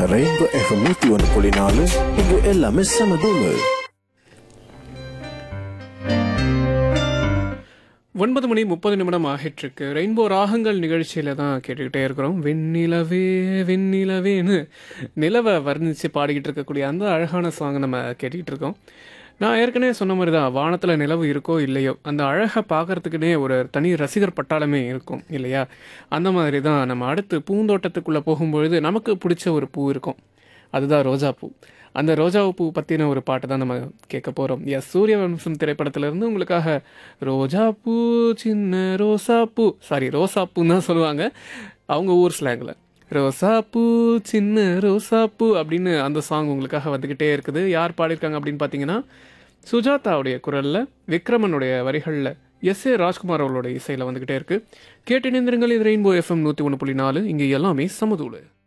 rainbow FM நூத்தி ஒன்று புள்ளி நாலு இங்க எல்லாமே செம தூளு ஒன்பது மணி முப்பது நிமிடம் ஆகிட்டுருக்கு ரெயின்போ ராகங்கள் நிகழ்ச்சியில் தான் கேட்டுக்கிட்டே இருக்கிறோம் வெண்ணிலவே வெண்ணிலவேன்னு நிலவை வர்ணித்து பாடிக்கிட்டு இருக்கக்கூடிய அந்த அழகான சாங் நம்ம கேட்டுக்கிட்டு இருக்கோம் நான் ஏற்கனவே சொன்ன மாதிரி தான் வானத்தில் நிலவு இருக்கோ இல்லையோ அந்த அழகை பார்க்கறதுக்குனே ஒரு தனி ரசிகர் பட்டாளமே இருக்கும் இல்லையா அந்த மாதிரி தான் நம்ம அடுத்து பூந்தோட்டத்துக்குள்ளே போகும்பொழுது நமக்கு பிடிச்ச ஒரு பூ இருக்கும் அதுதான் ரோஜா பூ அந்த ரோஜா பூ பற்றின ஒரு பாட்டு தான் நம்ம கேட்க போகிறோம் எஸ் சூரிய வம்சம் திரைப்படத்திலிருந்து உங்களுக்காக ரோஜா பூ சின்ன ரோசா பூ சாரி ரோசா பூன்னு தான் சொல்லுவாங்க அவங்க ஊர் ஸ்லாங்கில் ரோசா பூ சின்ன ரோசா பூ அப்படின்னு அந்த சாங் உங்களுக்காக வந்துக்கிட்டே இருக்குது யார் பாடியிருக்காங்க அப்படின்னு பார்த்தீங்கன்னா சுஜாதாவுடைய குரலில் விக்ரமனுடைய வரிகளில் எஸ் ஏ ராஜ்குமார் அவர்களுடைய இசையில் வந்துக்கிட்டே இருக்குது கேட்டு நிந்திரங்கள் இது ரெயின்போ எஃப்எம் நூற்றி ஒன்று புள்ளி நாலு இங்கே எல்லாமே சமதூளு